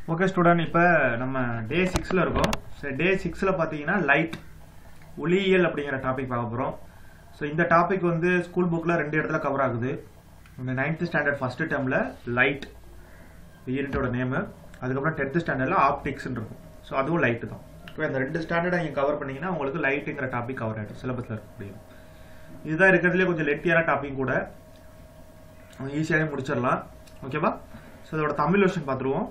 Okay student இப்போ நம்ம டே சிக்ஸில் இருக்கோம் ஸோ டே சிக்ஸில் பார்த்தீங்கன்னா லைட் ஒளியியல் அப்படிங்கிற டாபிக் பார்க்க போகிறோம் ஸோ இந்த டாபிக் வந்து ஸ்கூல் புக்கில் ரெண்டு இடத்துல கவர் ஆகுது இந்த நைன்த் ஸ்டாண்டர்ட் ஃபஸ்ட்டு டேர்மில் லைட் யூனிட்டோட நேமு அதுக்கப்புறம் டென்த்து ஸ்டாண்டர்டில் ஆப்டிக்ஸ்னு இருக்கும் ஸோ அதுவும் லைட்டு தான் இப்போ இந்த ரெண்டு ஸ்டாண்டர்டை நீங்கள் கவர் பண்ணீங்கன்னா உங்களுக்கு லைட்டுங்கிற டாபிக் கவர் ஆகிடும் சிலபஸில் இருக்கக்கூடிய இதுதான் இருக்கிறதுலே கொஞ்சம் லெட்டியான டாபிக் கூட ஈஸியாகவே முடிச்சிடலாம் ஓகேவா ஸோ இதோட தமிழ் வெர்ஷன் பார்த்துருவோம்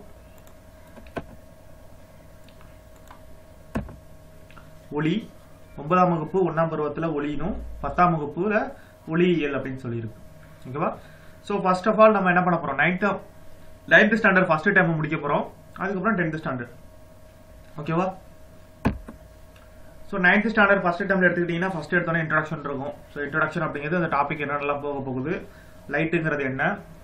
ஒளி ஒன்பதாம் வகுப்பு ஒன்றாம் பருவத்தில் ஒளினும் பத்தாம் வகுப்புல ஒளியியல் அப்படின்னு சொல்லியிருக்கு ஓகேவா ஸோ ஃபர்ஸ்ட் ஆஃப் ஆல் நம்ம என்ன பண்ண போகிறோம் ninth ninth standard first time முடிக்க போகிறோம் அதுக்கப்புறம் டென்த் ஸ்டாண்டர்ட் ஓகேவா ஸோ நைன்த் ஸ்டாண்டர்ட் ஃபர்ஸ்ட் டைம்ல எடுத்துக்கிட்டீங்கன்னா ஃபர்ஸ்ட் எடுத்தோன்னே இன்ட்ரடக்ஷன் இருக்கும் ஸோ இன்ட்ரடக்ஷன் அப்படிங்கிறது அந்த டாபிக் என்னென்னலாம் போக போகுது லைட்டுங்கிறது என்ன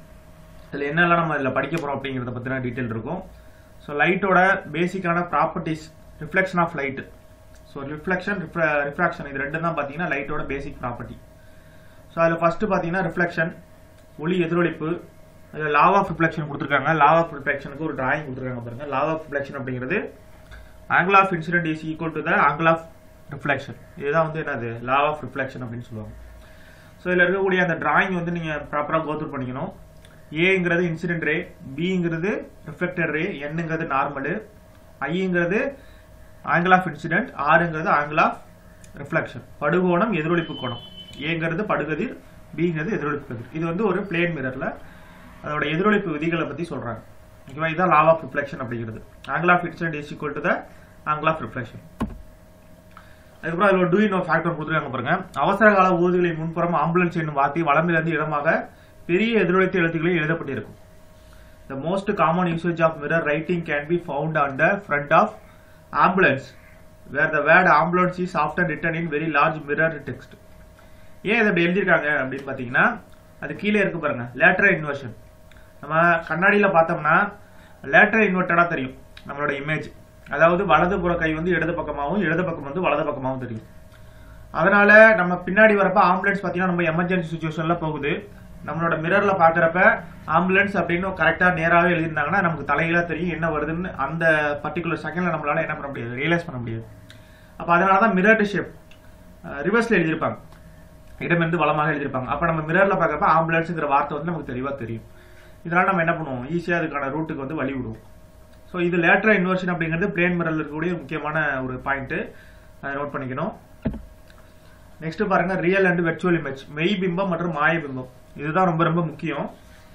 இதில் என்னெல்லாம் நம்ம இதில் படிக்க போகிறோம் அப்படிங்கிறத பற்றின டீட்டெயில் இருக்கும் ஸோ லைட்டோட பேசிக்கான properties reflection of light so reflection refraction இது ரெண்டும் தான் பார்த்தீங்கன்னா லைட்டோட பேசிக் ப்ராப்பர்ட்டி ஸோ அதில் ஃபர்ஸ்ட் பார்த்தீங்கன்னா ரிஃப்ளெக்ஷன் ஒளி எதிரொலிப்பு அதில் லாவ் ஆஃப் ரிஃப்ளெக்ஷன் கொடுத்துருக்காங்க லாவ் ஆஃப் ரிஃப்ளெக்ஷனுக்கு ஒரு டிராயிங் கொடுத்துருக்காங்க பாருங்க லாவ் ஆஃப் ரிஃப்ளெக்ஷன் அப்படிங்கிறது angle of incident is equal to the angle of reflection இதுதான் வந்து என்னது லாவ் ஆஃப் ரிஃப்ளெக்ஷன் அப்படின்னு சொல்லுவாங்க ஸோ இதில் இருக்கக்கூடிய அந்த டிராயிங் வந்து நீங்கள் ப்ராப்பராக கோத்ரூ பண்ணிக்கணும் ஏங்கிறது இன்சிடென்ட் ரே பிங்கிறது ரிஃப்ளெக்டட் ரே என்னங்கிறது நார்மலு ஐங்கிறது ஆங்கிள் ஆஃப் இன்சிடென்ட் ஆறுங்கிறது ஆங்கிள் ஆஃப் ரிஃப்ளெக்ஷன் படுகோணம் எதிரொலிப்பு கோணம் ஏங்கிறது படுகதிர் பிங்கிறது எதிரொலிப்பு கதிர் இது வந்து ஒரு பிளேன் மிரர்ல அதோட எதிரொலிப்பு விதிகளை பத்தி சொல்றாங்க ஓகேவா இதுதான் லாவ் ஆஃப் ரிஃப்ளெக்ஷன் அப்படிங்கிறது angle of incident is equal to the angle of reflection அதுக்கப்புறம் அதில் டூ இன் ஃபேக்டர் கொடுத்துருக்காங்க பாருங்க அவசர கால ஊர்திகளின் முன்புறம் ஆம்புலன்ஸ் என்னும் வார்த்தை வளமிலிருந்து இடமாக பெரிய எதிரொலித்த எழுத்துக்களில் எழுதப்பட்டிருக்கும் The most common usage of mirror writing can be found on the front of ambulance, where the word ambulance is often written in very large mirror text. ஏன் இதை அப்படி எழுதியிருக்காங்க அப்படின்னு பார்த்தீங்கன்னா அது கீழே இருக்கு பாருங்க லேட்டர் இன்வர்ஷன் நம்ம கண்ணாடியில் பார்த்தோம்னா லேட்டர் இன்வெர்ட்டடாக தெரியும் நம்மளோட இமேஜ் அதாவது வலது புற கை வந்து இடது பக்கமாகவும் இடது பக்கம் வந்து வலது பக்கமாகவும் தெரியும் அதனால நம்ம பின்னாடி வரப்ப ஆம்புலன்ஸ் பார்த்தீங்கன்னா நம்ம எமர்ஜென்சி சுச்சுவேஷன்ல போகுது நம்மளோட மிரர்ல பாக்குறப்ப ஆம்புலன்ஸ் அப்படின்னு கரெக்டா நேராகவே எழுதியிருந்தாங்கன்னா நமக்கு தலையில தெரியும் என்ன வருதுன்னு அந்த பர்டிகுலர் செகண்ட்ல நம்மளால என்ன பண்ண முடியாது ரியலைஸ் பண்ண முடியாது அப்ப அதனாலதான் மிரர் ஷேப் ரிவர்ஸ்ல எழுதியிருப்பாங்க இடமிருந்து வளமாக எழுதியிருப்பாங்க அப்ப நம்ம மிரர்ல பாக்குறப்ப ஆம்புலன்ஸுங்கிற வார்த்தை வந்து நமக்கு தெளிவா தெரியும் இதனால நம்ம என்ன பண்ணுவோம் ஈஸியா அதுக்கான ரூட்டுக்கு வந்து வழி விடுவோம் ஸோ இது லேட்டர் இன்வர்ஷன் அப்படிங்கிறது பிளேன் மிரர்ல இருக்கக்கூடிய முக்கியமான ஒரு பாயிண்ட் அதை நோட் பண்ணிக்கணும் நெக்ஸ்ட் பாருங்க ரியல் அண்ட் வெர்ச்சுவல் இமேஜ் மெய் பிம்பம் மற்றும் மாய பிம்பம் இதுதான் ரொம்ப ரொம்ப முக்கியம்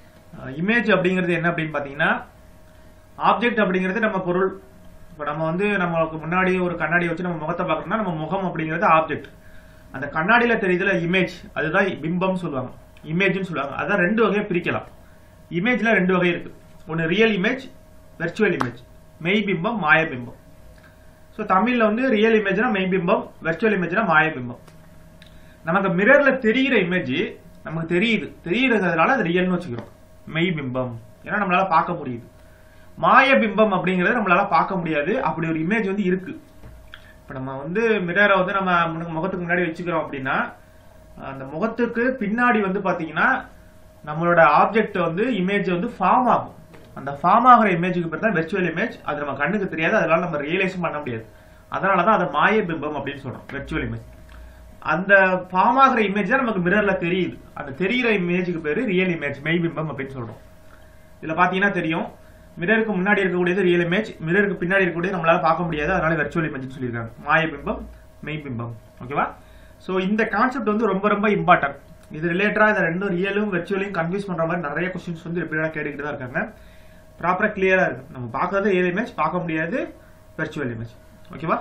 இமேஜ் அப்படிங்கிறது என்ன அப்படின்னு பார்த்தீங்கன்னா ஆப்ஜெக்ட் அப்படிங்கிறது நம்ம பொருள் இப்போ நம்ம வந்து நம்மளுக்கு முன்னாடி ஒரு கண்ணாடியை வச்சு நம்ம முகத்தை பார்க்கறோம்னா நம்ம முகம் அப்படிங்கிறது ஆப்ஜெக்ட் அந்த கண்ணாடியில தெரியுதுல இமேஜ் அதுதான் பிம்பம் சொல்லுவாங்க இமேஜ்னு சொல்லுவாங்க அதான் ரெண்டு வகையை பிரிக்கலாம் இமேஜ்ல ரெண்டு வகை இருக்கு ஒன்று ரியல் இமேஜ் வெர்ச்சுவல் இமேஜ் மெய் பிம்பம் மாய பிம்பம் ஸோ தமிழ்ல வந்து ரியல் இமேஜ்னா மெய் பிம்பம் வெர்ச்சுவல் இமேஜ்னா மாய பிம்பம் நமக்கு மிரர்ல தெரிகிற இமேஜ் நமக்கு தெரியுது தெரியுறதுனால அது ரியல்னு வச்சுக்கிறோம் மெய் பிம்பம் ஏன்னா நம்மளால பார்க்க முடியுது மாய பிம்பம் அப்படிங்கறது நம்மளால பார்க்க முடியாது அப்படி ஒரு இமேஜ் வந்து இருக்கு இப்ப நம்ம வந்து மிரரை வந்து நம்ம முகத்துக்கு முன்னாடி வச்சுக்கிறோம் அப்படின்னா அந்த முகத்துக்கு பின்னாடி வந்து பாத்தீங்கன்னா நம்மளோட ஆப்ஜெக்ட் வந்து இமேஜ் வந்து ஃபார்ம் ஆகும் அந்த ஃபார்ம் ஆகிற இமேஜுக்கு பேர் தான் வெர்ச்சுவல் இமேஜ் அது நம்ம கண்ணுக்கு தெரியாது அதனால நம்ம ரியலைஸ் பண்ண முடியாது அதனாலதான் அதை மாய பிம்பம் அப்படின்னு சொல்றோம் வெர்ச்சுவல் இமேஜ் அந்த ஃபார்ம் ஆகிற இமேஜ் தான் நமக்கு மிரர்ல தெரியுது அந்த தெரியிற இமேஜுக்கு பேரு ரியல் இமேஜ் மெய் பிம்பம் அப்படின்னு சொல்றோம் இதுல பாத்தீங்கன்னா தெரியும் மிரருக்கு முன்னாடி இருக்கக்கூடியது ரியல் இமேஜ் மிரருக்கு பின்னாடி இருக்கக்கூடியது நம்மளால பார்க்க முடியாது அதனால வெர்ச்சுவல் இமேஜ் சொல்லியிருக்காங்க மாய பிம்பம் மெய் பிம்பம் ஓகேவா சோ இந்த கான்செப்ட் வந்து ரொம்ப ரொம்ப இம்பார்ட்டன்ட் இது ரிலேட்டடா இந்த ரெண்டும் ரியலும் வெர்ச்சுவலையும் கன்ஃபியூஸ் பண்ற மாதிரி நிறைய கொஸ்டின்ஸ் வந்து ரிப்பீட்டா கேட்டுக்கிட்டு தான் இருக்காங்க ப்ராப்பரா கிளியரா இருக்கு நம்ம பார்க்கறது ரியல் இமேஜ் பார்க்க முடியாது வெர்ச்சுவல் இமேஜ் ஓகேவா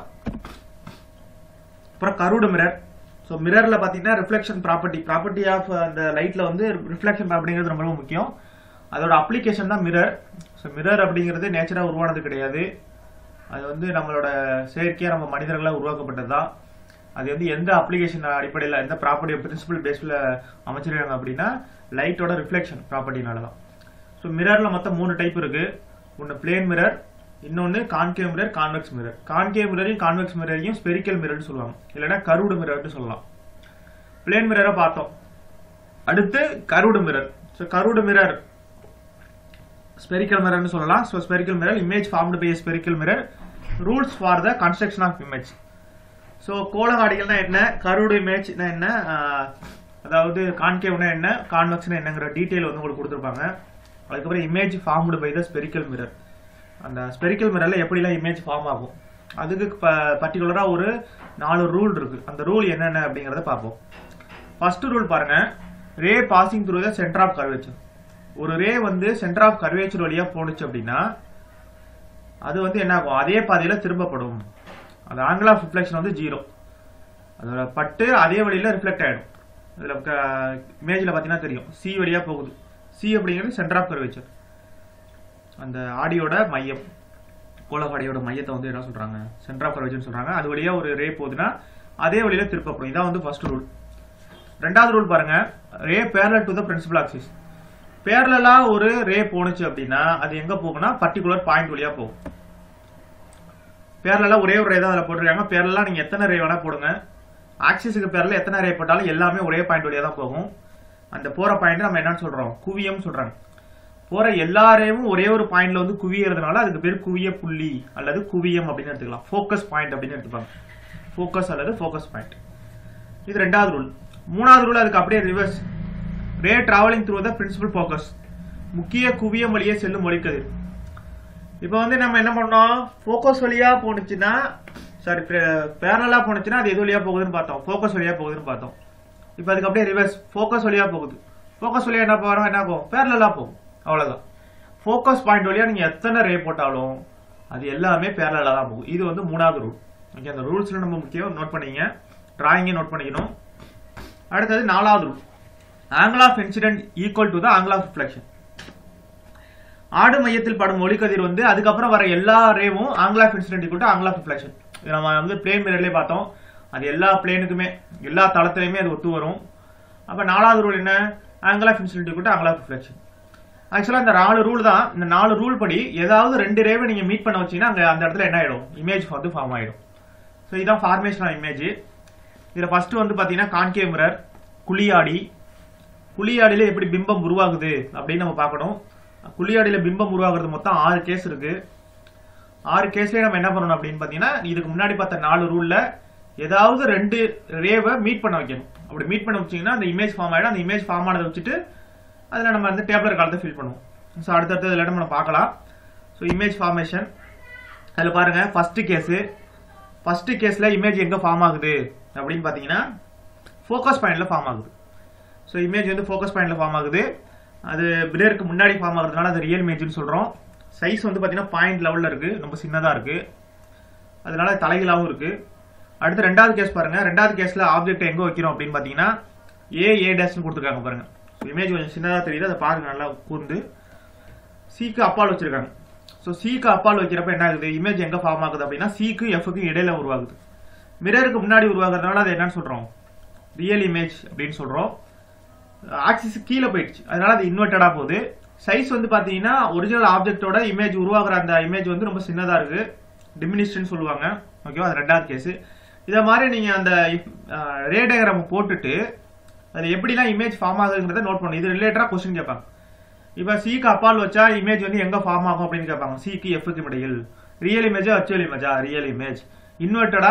அப்புறம் கருடு மிரர் ஸோ மிரர்ல பார்த்தீங்கன்னா ரிஃப்ளெக்ஷன் ப்ராப்பர்ட்டி ப்ராப்பர்ட்டி ஆஃப் அந்த லைட்ல வந்து ரிஃப்ளெக்ஷன் அப்படிங்கிறது ரொம்ப ரொம்ப முக்கியம் அதோட அப்ளிகேஷன் தான் மிரர் ஸோ மிரர் அப்படிங்கிறது நேச்சராக உருவானது கிடையாது அது வந்து நம்மளோட செயற்கையாக நம்ம மனிதர்களாக உருவாக்கப்பட்டது தான் அது வந்து எந்த அப்ளிகேஷன் அடிப்படையில் எந்த ப்ராப்பர்ட்டி பிரின்சிபல் பேஸில் அமைச்சிருக்காங்க அப்படின்னா லைட்டோட ரிஃப்ளெக்ஷன் ப்ராப்பர்ட்டினால தான் ஸோ மிரர்ல மொத்தம் மூணு டைப் இருக்கு ஒன்று பிளேன் மிரர் இன்னொன்று concave mirror convex mirror concave மிரரையும் கான்வெக்ஸ் மிரரையும் ஸ்பெரிக்கல் மிரர்னு சொல்லுவாங்க இல்லைன்னா கருடு மிரர்னு சொல்லலாம் பிளேன் மிரரை பார்த்தோம் அடுத்து curved mirror so curved mirror spherical மிரர்னு சொல்லலாம் so spherical mirror image formed by spherical mirror rules for the construction of image so கோலகாடிகள்னா என்ன கருடு இமேஜ்னா என்ன ஆஹ், அதாவது கான்கேவ்னா என்ன கான்வெக்ஸ்னா என்னங்கிற டீட்டெயில் வந்து உங்களுக்கு கொடுத்துருப்பாங்க அதுக்கப்புறம் image formed by the spherical mirror அந்த ஸ்பெரிக்கல் மிரர்ல எப்படிலாம் இமேஜ் ஃபார்ம் ஆகும் அதுக்கு பர்டிகுலராக ஒரு நாலு ரூல் இருக்கு அந்த ரூல் என்னென்ன அப்படிங்கிறத பார்ப்போம் ஃபர்ஸ்ட் ரூல் பாருங்க ray passing through the centre of curvature ஒரு ரே வந்து சென்டர் ஆஃப் கர்வேச்சர் வழியா போணுச்சு அப்படின்னா அது வந்து என்ன ஆகும் அதே பாதையில திரும்பப்படும் அது ஆங்கிள் ஆஃப் ரிஃப்ளெக்ஷன் வந்து ஜீரோ அதோட பட்டு அதே வழியில ரிஃப்ளெக்ட் ஆயிடும் இதுல இமேஜ்ல பாத்தீங்கன்னா தெரியும் சி வழியா போகுது சி அப்படிங்கிறது சென்டர் ஆஃப் கர்வேச்சர் அந்த ஆடியோட மையம் கோலகாடியோட மையத்தை வந்து என்ன சொல்றாங்க சென்டர் ஆஃப் கர்வேச்சர் சொல்றாங்க அது வழியா ஒரு ரே போகுதுன்னா அதே வழியில திருப்பப்படும் இதான் வந்து ஃபர்ஸ்ட் ரூல் ரெண்டாவது ரூல் பாருங்க ray parallel to the principal axis பேரலா ஒரு ரே போணுச்சு அப்படின்னா அது எங்க போகும்னா பர்டிகுலர் பாயிண்ட் வழியா போகும் பேரலா ஒரே ஒரு ரே தான் அதில் போட்டிருக்காங்க பேரலா நீங்க எத்தனை ரே வேணா போடுங்க ஆக்சிஸுக்கு பேரல எத்தனை ரே போட்டாலும் எல்லாமே ஒரே பாயிண்ட் வழியா தான் போகும் அந்த போற பாயிண்ட் நம்ம என்னன்னு சொல்றோம் குவியம் சொல்றாங்க போற எல்லா ரேவும் ஒரே ஒரு பாயிண்ட்ல வந்து குவியறதுனால அதுக்கு பேர் குவிய புள்ளி அல்லது குவியம் அப்படின்னு எடுத்துக்கலாம் ஃபோக்கஸ் பாயிண்ட் அப்படின்னு எடுத்துப்பாங்க ஃபோக்கஸ் அல்லது ஃபோக்கஸ் பாயிண்ட் இது ரெண்டாவது ரூல் மூணாவது ரூல் அதுக்கு அப்படியே reverse ray travelling through the principal focus முக்கிய குவியம் வழியே செல்லும் ஒளிக்கதிர் இப்போ வந்து நம்ம என்ன பண்ணோம் ஃபோக்கஸ் வழியா போனுச்சுன்னா சாரி பேரலா போனுச்சுன்னா அது எது வழியா போகுதுன்னு பார்த்தோம் ஃபோக்கஸ் வழியா போகுதுன்னு பார்த்தோம் இப்போ அதுக்கு அப்படியே ரிவர்ஸ் ஃபோக்கஸ் வழியா போகுது ஃபோக்கஸ் வழியா என்ன போறோம் என்ன ஆகும் பேரலா போகும் அவ்வளவுதான் ஃபோக்கஸ் பாயிண்ட் வழியா நீங்க எத்தனை ரே போட்டாலும் அது எல்லாமே பேரலா தான் போகும் இது வந்து மூணாவது ரூல் ஓகே அந்த ரூல்ஸ்ல நம்ம முக்கியம் நோட் பண்ணிங்க டிராயிங்கை நோட் பண்ணிக்கணும் அடுத்தது நாலாவது rule angle of incident equal to the angle of reflection ஆடு மையத்தில் படும் ஒளிக்கதிர் வந்து அதுக்கப்புறம் வர எல்லா ரேவும் angle of incident equal to angle of reflection இது நம்ம வந்து பிளேன் மிரர்லேயே பார்த்தோம் அது எல்லா பிளேனுக்குமே எல்லா தளத்திலையுமே அது ஒத்து வரும் அப்ப நாலாவது ரூல் என்ன angle of incident equal to angle of reflection ஆக்சுவலா இந்த நாலு ரூல் தான் இந்த நாலு ரூல் படி ஏதாவது ரெண்டு ரேவை நீங்க மீட் பண்ண வச்சீங்கன்னா அங்க அந்த இடத்துல என்ன ஆயிடும் இமேஜ் வந்து ஃபார்ம் ஆயிடும் ஸோ இதான் ஃபார்மேஷன் ஆஃப் இமேஜ் இதுல ஃபர்ஸ்ட் வந்து பாத்தீங்கன்னா கான்கேவ் மிரர் குழியாடி குழியாடியில எப்படி பிம்பம் உருவாகுது அப்படின்னு நம்ம பார்க்கணும் குழியாடியில பிம்பம் உருவாகுறது மொத்தம் ஆறு கேஸ் இருக்கு ஆறு கேஸ்லயே நம்ம என்ன பண்ணணும் அப்படின்னு பாத்தீங்கன்னா இதுக்கு முன்னாடி பார்த்த நாலு ரூல்ல ஏதாவது ரெண்டு ரேவை மீட் பண்ண வைக்கணும் அப்படி மீட் பண்ண வச்சீங்கன்னா அந்த இமேஜ் ஃபார்ம் ஆயிடும் அந்த இமேஜ் ஃபார்ம் ஆனதை வச்சுட்டு அதில் நம்ம வந்து டேப்லர் காலத்தை ஃபில் பண்ணுவோம் ஸோ அடுத்தடுத்த இதில் நம்ம பார்க்கலாம் ஸோ இமேஜ் ஃபார்மேஷன் அதில் பாருங்க ஃபர்ஸ்ட் கேஸு ஃபர்ஸ்ட் கேஸில் இமேஜ் எங்கே ஃபார்ம் ஆகுது அப்படின்னு பார்த்தீங்கன்னா ஃபோக்கஸ் பாயிண்ட்ல ஃபார்ம் ஆகுது ஸோ இமேஜ் வந்து ஃபோக்கஸ் பாயிண்ட்ல ஃபார்ம் ஆகுது அது பிளேருக்கு முன்னாடி ஃபார்ம் ஆகுறதுனால அது ரியல் இமேஜ்னு சொல்கிறோம் சைஸ் வந்து பார்த்தீங்கன்னா பாயிண்ட் லெவலில் இருக்கு ரொம்ப சின்னதாக இருக்கு அதனால தலைகளாகவும் இருக்கு அடுத்து ரெண்டாவது கேஸ் பாருங்க ரெண்டாவது கேஸ்ல ஆப்ஜெக்ட் எங்க வைக்கிறோம் அப்படின்னு பார்த்தீங்கன்னா ஏ ஏ டேஷ்னு கொடுத்துருக்காங்க பாருங்க இமேஜ் கொஞ்சம் சின்னதாக தெரியுது அதை பாருங்க நல்லா கூர்ந்து சிக்கு அப்பால் வச்சிருக்காங்க ஸோ சிக்கு அப்பால் வைக்கிறப்ப என்ன ஆகுது இமேஜ் எங்க ஃபார்ம் ஆகுது அப்படின்னா சிக்கு எஃப்க்கு இடையில உருவாகுது மிரருக்கு முன்னாடி உருவாகுறதுனால அதை என்னன்னு சொல்றோம் ரியல் இமேஜ் அப்படின்னு சொல்றோம் ஆக்சிஸ் கீழே போயிடுச்சு அதனால அது இன்வெர்டடா போகுது சைஸ் வந்து பாத்தீங்கன்னா ஒரிஜினல் ஆப்ஜெக்டோட இமேஜ் உருவாகுற அந்த இமேஜ் வந்து ரொம்ப சின்னதா இருக்கு டிமினிஷ்ட்னு சொல்லுவாங்க ஓகேவா அது ரெண்டாவது கேஸ் இதை மாதிரி நீங்க அந்த ரே டயக்ராம் போட்டுட்டு அது எப்படிலாம் இமேஜ் ஃபார்ம் ஆகுதுங்கிறத நோட் பண்ணணும் இது ரிலேட்டடா கொஸ்டின் கேட்பாங்க இப்போ சிக்கு அப்பால் வச்சா இமேஜ் வந்து எங்க ஃபார்ம் ஆகும் அப்படின்னு கேட்பாங்க சிக்கு எஃப்க்கு இடையில் ரியல் இமேஜா வர்ச்சுவல் இமேஜா ரியல் இமேஜ் இன்வெர்டடா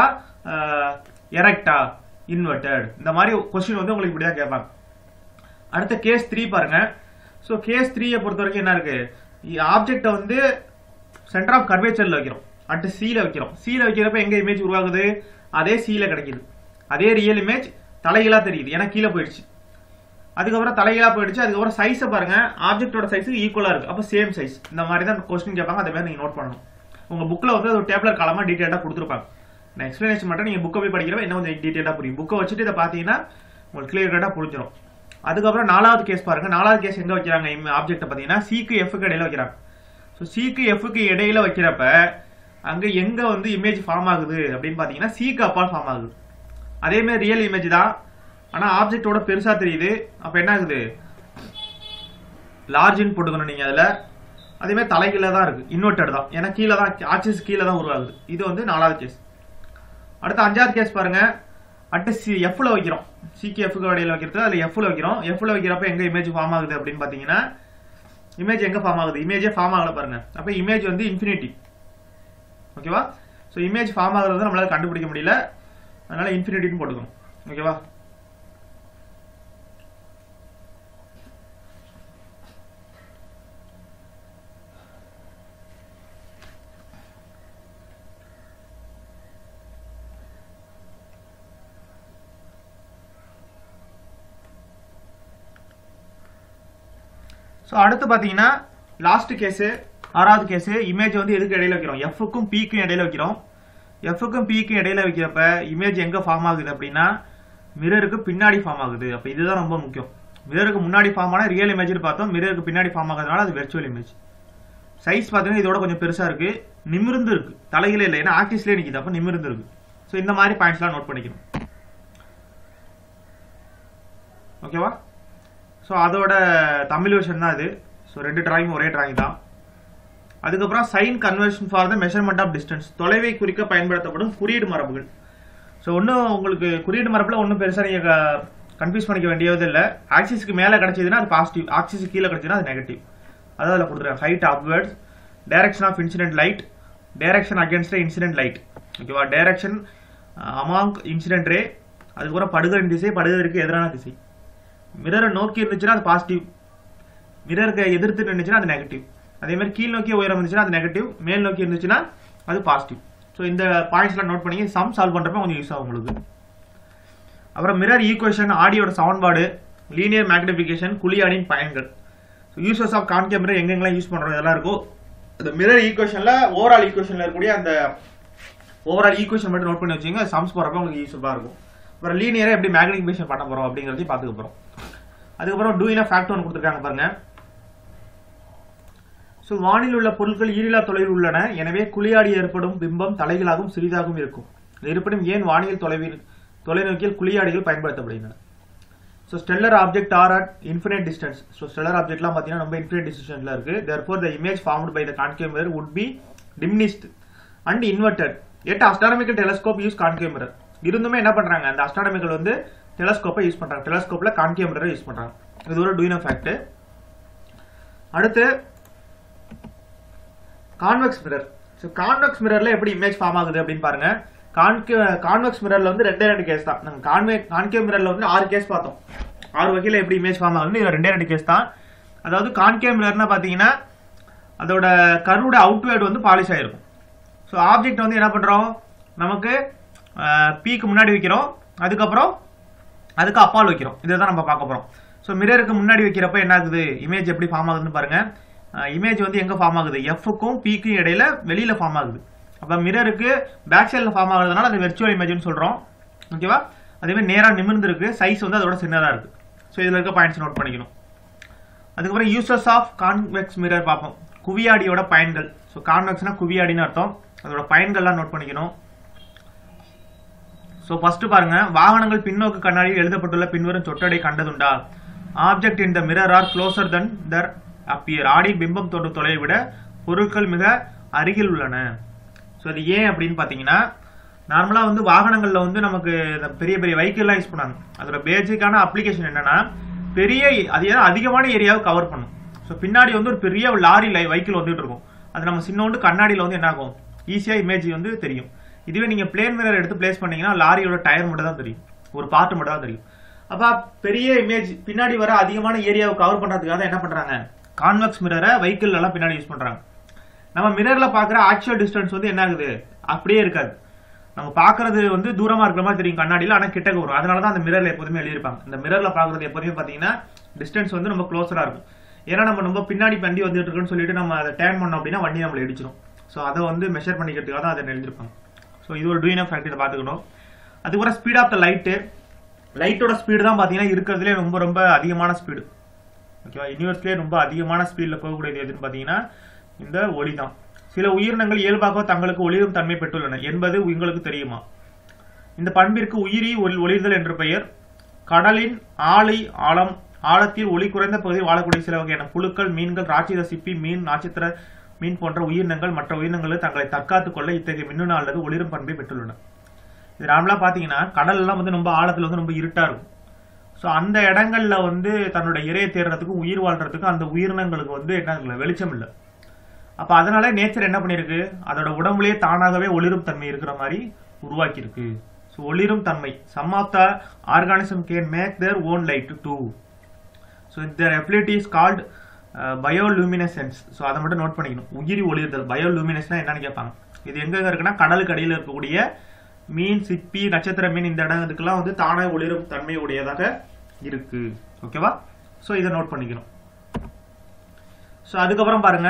எரக்டா இன்வெர்டட் இந்த மாதிரி கொஸ்டின் வந்து உங்களுக்கு இப்படியா கேட்பாங்க அடுத்த கேஸ் த்ரீ பாருங்க ஸோ கேஸ் த்ரீயை பொறுத்த வரைக்கும் என்ன இருக்கு ஆப்ஜெக்டை வந்து சென்டர் ஆஃப் கர்வேச்சர்ல வைக்கிறோம் அடுத்து சீல வைக்கிறோம் சீல வைக்கிறப்ப எங்க இமேஜ் உருவாகுது அதே சீல கிடைக்குது அதே ரியல் இமேஜ் தலைகளா தெரியுது ஏன்னா கீழே போயிடுச்சு அதுக்கப்புறம் தலைகளா போயிடுச்சு அதுக்கப்புறம் சைஸை பாருங்க ஆப்ஜெக்டோட சைஸ் ஈக்குவலா இருக்கு அப்போ சேம் சைஸ் இந்த மாதிரி தான் கொஸ்டின் கேட்பாங்க அதை மாதிரி நீங்க நோட் பண்ணணும் உங்க புக்ல வந்து அது ஒரு டேப்லர் காலமா டீடைலா கொடுத்துருப்பாங்க நான் எக்ஸ்பிளனேஷன் மட்டும் நீங்க புக்கை போய் படிக்கிறப்ப இன்னும் கொஞ்சம் டீடைலா புரியும் புக்கை வச்சுட்டு இதை பாத்தீங்கன்னா உங்களுக்கு கிளியர் கட்டா புரிஞ்சிடும் அதுக்கப்புறம் நாலாவது கேஸ் பாருங்க நாலாவது கேஸ் எங்க வைக்கிறாங்க ஆப்ஜெக்ட் பாத்தீங்கன்னா சிக்கு எஃப்க்கு இடையில வைக்கிறாங்க ஸோ சிக்கு எஃப்க்கு இடையில வைக்கிறப்ப அங்க எங்க வந்து இமேஜ் ஃபார்ம் ஆகுது அப்படின்னு பாத்தீங்கன்னா சிக்கு அப்பால் ஃபார்ம் ஆகுது அதே மாதிரி ரியல் இமேஜ் தான் ஆனா ஆப்ஜெக்டோட பெருசா தெரியுது அப்ப என்ன ஆகுது லார்ஜ்னு போட்டுக்கணும் நீங்க அதுல அதே மாதிரி தலைகீழ தான் இருக்கு இன்வெர்டட் தான் ஏன்னா கீழே தான் ஆக்சிஸ் கீழே தான் உருவாகுது இது வந்து நாலாவது கேஸ் அடுத்து அஞ்சாவது கேஸ் பாருங்க அடுத்து சி எஃப்ல வைக்கிறோம் சிக்கு எஃப்க்கு இடையில வைக்கிறது அதுல எஃப்ல வைக்கிறோம் எஃப்ல வைக்கிறப்ப எங்க இமேஜ் ஃபார்ம் ஆகுது அப்படின்னு பாத்தீங்கன்னா இமேஜ் எங்க ஃபார்ம் ஆகுது இமேஜே ஃபார்ம் ஆகல பாருங்க அப்ப இமேஜ் வந்து இன்ஃபினிட்டி ஓகேவா ஸோ இமேஜ் ஃபார்ம் ஆகுறது நம்மளால கண்டுபிடிக்க முடியல அதனால இன்ஃபினிட்டின்னு போட்டுக்கணும் ஓகேவா ஸோ அடுத்து பார்த்தீங்கன்னா லாஸ்ட் கேஸு ஆறாவது கேஸு இமேஜ் வந்து எதுக்கு இடையில வைக்கிறோம் எஃப்க்கும் பிக்கும் இடையில வைக்கிறோம் எஃப்க்கும் பிக்கும் இடையில வைக்கிறப்ப இமேஜ் எங்க ஃபார்ம் ஆகுது அப்படின்னா மிரருக்கு பின்னாடி ஃபார்ம் ஆகுது அப்போ இதுதான் ரொம்ப முக்கியம் மிரருக்கு முன்னாடி ஃபார்ம் ஆன ரியல் இமேஜ்னு பார்த்தோம் மிரருக்கு பின்னாடி ஃபார்ம் ஆகுறதுனால அது வெர்ச்சுவல் இமேஜ் சைஸ் பார்த்தீங்கன்னா இதோட கொஞ்சம் பெருசா இருக்கு நிமிர்ந்து இருக்கு தலையில இல்லை ஏன்னா ஆக்டிஸ்லேயே நிற்கிது அப்போ நிமிர்ந்து இருக்கு ஸோ இந்த மாதிரி பாயிண்ட்ஸ்லாம் நோட் பண்ணிக்கணும் ஓகேவா ஸோ அதோட தமிழ் வெர்ஷன் தான் இது ஸோ ரெண்டு டிராயிங் ஒரே டிராயிங் தான் அதுக்கப்புறம் sign conversion for the measurement of distance தொலைவை குறிக்க பயன்படுத்தப்படும் குறியீடு மரபுகள் ஸோ ஒன்றும் உங்களுக்கு குறியீடு மரபில் ஒன்றும் பெருசாக நீங்கள் கன்ஃபியூஸ் பண்ணிக்க வேண்டியது இல்லை ஆக்சிஸ்க்கு மேலே கிடைச்சதுன்னா அது பாசிட்டிவ் ஆக்சிஸ்க்கு கீழே கிடைச்சதுன்னா அது நெகட்டிவ் அதான் அதில் கொடுத்துருக்காங்க height upwards direction of incident light direction against incident light ஓகேவா டைரக்ஷன் அமாங் இன்சிடென்ட் ரே அதுக்கப்புறம் படுகரின் திசை படுகருக்கு எதிரான திசை மிரரை நோக்கி இருந்துச்சுன்னா அது பாசிட்டிவ் மிரருக்கு எதிர்த்து நின்றுச்சுன்னா அது நெகட்டிவ் அதே மாதிரி கீழ் நோக்கி உயரம் இருந்துச்சுன்னா அது நெகட்டிவ் மேல் நோக்கி இருந்துச்சுன்னா அது பாசிட்டிவ் ஸோ இந்த பாயிண்ட்ஸ்லாம் நோட் பண்ணி சம் சால்வ் பண்ணுறப்ப கொஞ்சம் யூஸ் ஆகும் உங்களுக்கு அப்புறம் மிரர் ஈக்குவேஷன் ஆடியோட சவுண்ட்பாடு லீனியர் மேக்னிஃபிகேஷன் குழியாடின் பயன்கள் so uses of concave mirror எங்கெங்கெல்லாம் யூஸ் பண்ணுறோம் இதெல்லாம் இருக்கும் இந்த மிரர் ஈக்குவேஷனில் ஓவரால் ஈக்குவேஷனில் இருக்கக்கூடிய அந்த ஓவரால் ஈக்குவேஷன் மட்டும் நோட் பண்ணி வச்சுங்க சம்ஸ் போகிறப்ப உங்களுக்கு யூஸ்ஃபுல்லாக இருக்கும் அப்புறம் லீனியராக எப்படி மேக்னிஃபிகேஷன் பண்ண போகிறோம் அப்படிங்கிறதையும் பார்த்துக்க போகிறோம் அதுக்கப்புறம் டூ இன ஃபேக்ட் ஒன்று கொடுத்துருக்காங்க பாருங்க ஸோ வானில் உள்ள பொருட்கள் ஈரிலா தொலைவில் உள்ளன எனவே குளியாடி ஏற்படும் பிம்பம் தலைகளாகவும் சிறிதாகவும் இருக்கும் இருப்பினும் ஏன் வானியல் தொலைவில் தொலைநோக்கியில் குளியாடிகள் பயன்படுத்தப்படுகின்றன so stellar object are at infinite distance so stellar ஆப்ஜெக்ட்லாம் பார்த்தீங்கன்னா ரொம்ப இன்ஃபினைட் டிஸ்டன்ஸ்ல இருக்கு therefore the image formed by the concave mirror would be diminished and inverted at astronomical telescope use concave mirror இருந்துமே என்ன பண்றாங்க அந்த அஸ்ட்ரானமிக்கல் வந்து டெலஸ்கோப்பை யூஸ் பண்றாங்க டெலஸ்கோப்ல கான்கேவ் மிரரை யூஸ் பண்றாங்க இது ஒரு டூயினோ ஃபேக்ட் அடுத்து கான்வெக்ஸ் மிரர் ஸோ கான்வெக்ஸ் மிரர்ல எப்படி இமேஜ் ஃபார்ம் ஆகுது அப்படின்னு பாருங்க கான்கே கான்வெக்ஸ் மிரர்ல வந்து ரெண்டே ரெண்டு கேஸ் தான் நாங்கள் கான்வே கான்கேவ் மிரர்ல வந்து ஆறு கேஸ் பார்த்தோம் ஆறு வகையில் எப்படி இமேஜ் ஃபார்ம் ஆகுது இது ரெண்டே ரெண்டு கேஸ் தான் அதாவது கான்கேவ் மிரர்னா பார்த்தீங்கன்னா அதோட கருவோட அவுட்வேர்டு வந்து பாலிஷ் ஆயிருக்கும் ஸோ ஆப்ஜெக்ட் வந்து என்ன பண்றோம் நமக்கு பீக்கு முன்னாடி வைக்கிறோம் அதுக்கப்புறம் அதுக்கு அப்பால் வைக்கிறோம் இதை தான் நம்ம பார்க்க போறோம் ஸோ மிரருக்கு முன்னாடி வைக்கிறப்ப என்ன ஆகுது இமேஜ் எப்படி ஃபார்ம் ஆகுதுன்னு பாருங்க இமேஜ் வந்து எங்க ஃபார்ம் ஆகுது எஃப்க்கும் பிக்கும் இடையில வெளியில ஃபார்ம் ஆகுது அப்ப மிரருக்கு பேக் சைடில் ஃபார்ம் ஆகுறதுனால அது வெர்ச்சுவல் இமேஜ்னு சொல்றோம் ஓகேவா அதே மாதிரி நேரா நிமிர்ந்து இருக்கு சைஸ் வந்து அதோட சின்னதா இருக்கு ஸோ இதுல இருக்க பாயிண்ட்ஸ் நோட் பண்ணிக்கணும் அதுக்கப்புறம் யூசஸ் ஆஃப் கான்வெக்ஸ் மிரர் பார்ப்போம் குவியாடியோட பயன்கள் ஸோ கான்வெக்ஸ்னா குவியாடின்னு அர்த்தம் அதோட பயன்கள்லாம் நோட் பண்ணிக்கணும் ஸோ ஃபர்ஸ்ட் பாருங்க வாகனங்கள் பின்னோக்கு கண்ணாடியில் எழுதப்பட்டுள்ள பின்வரும் சொற்றடை கண்டதுண்டா object in the mirror are closer than they appear ஆடி பிம்பம் தோன்றும் தொலைவை விட பொருட்கள் மிக அருகில் உள்ளன ஸோ இது ஏன் அப்படின்னு பார்த்தீங்கன்னா நார்மலாக வந்து வாகனங்களில் வந்து நமக்கு இந்த பெரிய பெரிய வெஹிக்கிள்லாம் யூஸ் பண்ணாங்க அதோட பேசிக்கான அப்ளிகேஷன் என்னன்னா பெரிய அது ஏதாவது அதிகமான ஏரியாவை கவர் பண்ணும் ஸோ பின்னாடி வந்து ஒரு பெரிய லாரி லை வெஹிக்கிள் வந்துட்டு இருக்கும் அது நம்ம சின்னோண்டு கண்ணாடியில் வந்து என்ன ஆகும் ஈஸியாக இமேஜ் வந்து தெரியும் இதுவே நீங்கள் பிளேன் மிரர் எடுத்து பிளேஸ் பண்ணீங்கன்னா லாரியோட டயர் மட்டும் தான் தெரியும் ஒரு பார்ட் மட்டும் தான் தெரியும் அப்போ பெரிய இமேஜ் பின்னாடி வர அதிகமான ஏரியாவை கவர் பண்ணுறதுக்காக தான் என்ன பண்ணுறாங்க கான்வெக்ஸ் மிரரை வெஹிக்கிள் எல்லாம் பின்னாடி யூஸ் பண்ணுறாங்க நம்ம மிரர்ல பார்க்குற ஆக்சுவல் டிஸ்டன்ஸ் வந்து என்ன ஆகுது அப்படியே இருக்காது நம்ம பார்க்கறது வந்து தூரமா இருக்கிற மாதிரி தெரியும் கண்ணாடியில் ஆனால் கிட்டக்க வரும் அதனால தான் அந்த மிரர்ல எப்போதுமே எழுதியிருப்பாங்க இந்த மிரர்ல பார்க்கறது எப்போதுமே பார்த்தீங்கன்னா டிஸ்டன்ஸ் வந்து ரொம்ப க்ளோஸரா இருக்கும் ஏன்னா நம்ம ரொம்ப பின்னாடி வண்டி வந்துட்டு இருக்குன்னு சொல்லிட்டு நம்ம அதை டேர்ன் பண்ணோம் அப்படின்னா வண்டி நம்மளை இடிச்சிடும் ஸோ அதை வந்து மெஷர் பண்ணிக்கிறதுக்காக தான் அதை எழுதியிருப்பாங்க ஸோ இது ஒரு டூயின் ஆஃப் ஃபேக்டரி பார்த்துக்கணும் அதுக்கப்புறம் ஸ்பீட் ஆஃப் த லைட்டு லைட்டோட ஸ்பீடு தான் பார்த்தீங்கன்னா இருக்கிறதுலே ரொம்ப ரொம்ப அதிகமான ஸ்பீடு ஓகேவா யூனிவர்ஸ்லேயே ரொம்ப அதிகமான ஸ்பீடில் போகக்கூடியது எதுன்னு பார்த்தீங்கன்னா இந்த ஒளி தான் சில உயிரினங்கள் இயல்பாக தங்களுக்கு ஒளிரும் தன்மை பெற்றுள்ளன என்பது உங்களுக்கு தெரியுமா இந்த பண்பிற்கு உயிரி ஒளி- ஒளிர்தல் என்று பெயர் கடலின் ஆழி ஆழம் ஆழத்தில் ஒளி குறைந்த பகுதியில் வாழக்கூடிய சில வகையான புழுக்கள் மீன்கள் ராட்சத சிப்பி மீன் நட்சத்திர மீன் போன்ற உயிரினங்கள் மற்ற உயிரினங்கள் தங்களை தற்காத்துக் கொள்ள இத்தகைய மின்னணு அல்லது ஒளிரும் பண்பை பெற்றுள்ளன இது நார்மலா பாத்தீங்கன்னா கடல் எல்லாம் வந்து ரொம்ப ஆழத்துல வந்து ரொம்ப இருட்டா இருக்கும் ஸோ அந்த இடங்கள்ல வந்து தன்னோட இரையை தேடுறதுக்கு உயிர் வாழ்றதுக்கு அந்த உயிரினங்களுக்கு வந்து என்ன இல்லை வெளிச்சம் இல்லை அப்ப அதனால நேச்சர் என்ன பண்ணிருக்கு அதோட உடம்புலயே தானாகவே ஒளிரும் தன்மை இருக்கிற மாதிரி உருவாக்கி இருக்கு ஸோ ஒளிரும் தன்மை some of the organism can make their own light too so இந்த ability is called bioluminescence so அதை மட்டும் நோட் பண்ணிக்கணும் உயிரி ஒளிர்தல் பயோலூமினஸ்னா என்னன்னு கேட்பாங்க இது எங்க இருக்குன்னா கடலுக்கு அடியில் இருக்கக்கூடிய மீன் சிப்பி நட்சத்திர மீன் இந்த இடம் இதுக்கெல்லாம் வந்து தானே ஒளிரும் தன்மை உடையதாக இருக்கு ஓகேவா ஸோ இதை நோட் பண்ணிக்கணும் ஸோ அதுக்கப்புறம் பாருங்க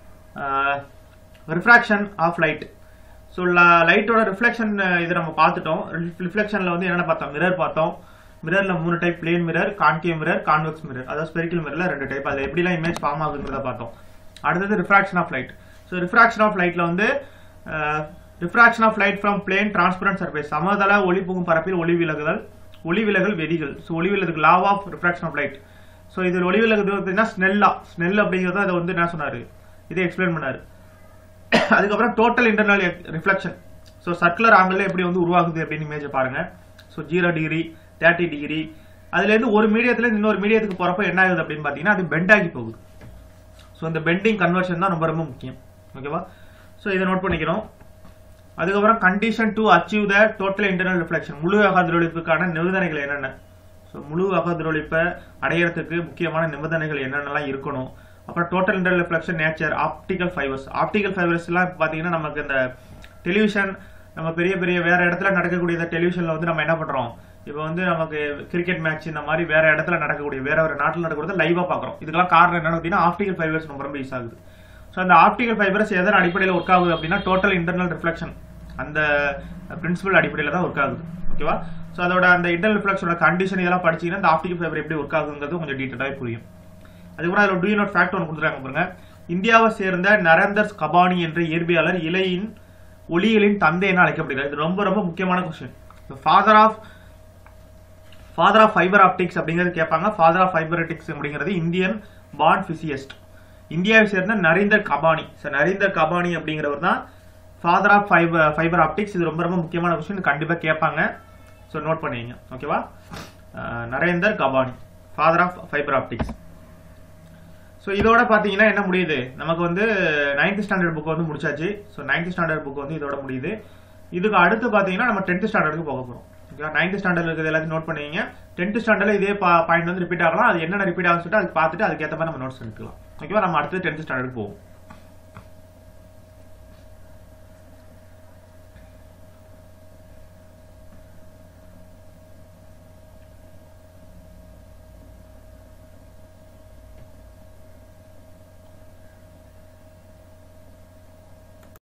ரிஃப்ராக்ஷன் ஆஃப் லைட் ஸோ லைட்டோட ரிஃப்ளெக்ஷன் இது நம்ம பார்த்துட்டோம் ரிஃப்ளெக்ஷனில் வந்து என்னென்ன பார்த்தோம் மிரர் பார்த்தோம் மிரர்ல மூணு type plane mirror concave mirror convex mirror அதாவது ஸ்பெரிக்கல் மிரர்ல ரெண்டு டைப் அது எப்படிலாம் இமேஜ் ஃபார்ம் ஆகுங்கிறத பார்த்தோம் அடுத்தது refraction of light so refraction of லைட்ல வந்து refraction of light from plane transparent surface சமதள ஒளி புகும் பரப்பில் ஒளி விலகுதல் ஒளி விலகல் வெதிகள் ஸோ ஒளி விலகுது law of refraction of light so இது ஒளி விலகுது பார்த்தீங்கன்னா ஸ்னெல்லா ஸ்னெல் அப்படிங்கிறத அதை வந்து என்ன சொன்னாரு இதை எக்ஸ்பிளைன் பண்ணாரு அதுக்கப்புறம் total internal reflection so circular angle எப்படி வந்து உருவாகுது அப்படின்னு இமேஜை பாருங்க so zero degree thirty degree அதுலேருந்து ஒரு மீடியத்துல இன்னொரு மீடியத்துக்கு போறப்ப என்ன ஆகுது அப்படின்னு பார்த்தீங்கன்னா அது பெண்ட் ஆகி போகுது ஸோ இந்த பெண்டிங் கன்வர்ஷன் தான் ரொம்ப ரொம்ப முக்கியம் ஓகேவா ஸோ இதை நோட் பண்ணிக்கிறோம் அதுக்கப்புறம் condition to achieve the total internal reflection முழு அகதிரொலிப்புக்கான நிபந்தனைகள் என்னென்ன ஸோ முழு அகதிரொலிப்பை அடையிறதுக்கு முக்கியமான நிபந்தனைகள் என்னென்னலாம் இருக்கணும் அப்புறம் total internal reflection nature optical fibres optical ஃபைபர்ஸ்லாம் இப்போ பார்த்தீங்கன்னா நமக்கு இந்த டெலிவிஷன் நம்ம பெரிய பெரிய வேற இடத்துல நடக்கக்கூடிய இந்த டெலிவிஷன்ல வந்து நம்ம என்ன பண்றோம் இப்போ வந்து நமக்கு கிரிக்கெட் மேட்ச் இந்த மாதிரி வேற இடத்துல நடக்கக்கூடிய வேற ஒரு நாட்டில் நடக்கிறத லைவா பாக்குறோம் இதுக்கெல்லாம் காரணம் என்னன்னு பார்த்தீங்கன்னா ஆப்டிகல் ஃபைபர்ஸ் ரொம்ப ரொம்ப யூஸ் ஆகுது ஸோ அந்த ஆப்டிகல் ஃபைபர்ஸ் எதன் அடிப்படையில் ஒர்க் ஆகுது அப்படின்னா டோட்டல் இன்டர்னல் ரிஃப்ளெக்ஷன் அந்த பிரின்சிபல் அடிப்படையில் தான் ஒர்க் ஆகுது ஓகேவா ஸோ அதோட அந்த இன்டர்னல் ரிஃப்ளெக்ஷனோட கண்டிஷன் இதெல்லாம் படிச்சீங்கன்னா அந்த ஆப்டிகல் ஃபைபர் எப்படி ஒர்க் ஆகுங்கிறது கொஞ்சம் டீட்டெயிலாக புரியும் அதுக்கப்புறம் அதில் டூ நோட் ஃபேக்ட் ஒன்று கொடுத்துருக்காங்க பாருங்க இந்தியாவை சேர்ந்த நரேந்தர் கபானி என்ற இயற்பியாளர் இலையின் ஒளியலின் தந்தை என அழைக்கப்படுகிறார் இது ரொம்ப ரொம்ப முக்கியமான question father of father of fibre optics அப்படிங்கிறது கேட்பாங்க ஃபாதர் ஆஃப் ஃபைபரட்டிக்ஸ் அப்படிங்கிறது இந்தியன் பாண்ட் பிசியஸ்ட் இந்தியாவை சேர்ந்த நரேந்தர் கபானி சார் நரேந்தர் கபானி அப்படிங்கிறவர் தான் father of fibre fibre optics இது ரொம்ப ரொம்ப முக்கியமான கொஸ்டின் கண்டிப்பாக கேட்பாங்க ஸோ நோட் பண்ணிங்க ஓகேவா Narinder Kapany father of fibre optics so இதோட பார்த்தீங்கன்னா என்ன முடியுது நமக்கு வந்து நைன்த் ஸ்டாண்டர்ட் புக் வந்து முடிச்சாச்சு ஸோ நைன்த் ஸ்டாண்டர்ட் புக் வந்து இதோட முடியுது இதுக்கு அடுத்து பார்த்தீங்கன்னா நம்ம டென்த் ஸ்டாண்டர்டுக்கு போக போகிறோம் ஓகே நைன்த் ஸ்டாண்டர்ட் இருக்கிறது எல்லாத்தையும் நோட் பண்ணுவீங்க டென்த் ஸ்டாண்டர்ட்ல இதே பாயிண்ட் வந்து ரிப்பீட் ஆகலாம் அது என்னென்ன ரிப்பீட் ஆகும் சொல்லிட்டு அது பார்த்துட்டு அதுக்கேற்ற மாதிரி நம்ம நோட்ஸ் எடுத்துக்கலாம் ஓகேவா நம்ம அடுத்து டென்த் ஸ்டாண்டர்டுக்கு போவோம்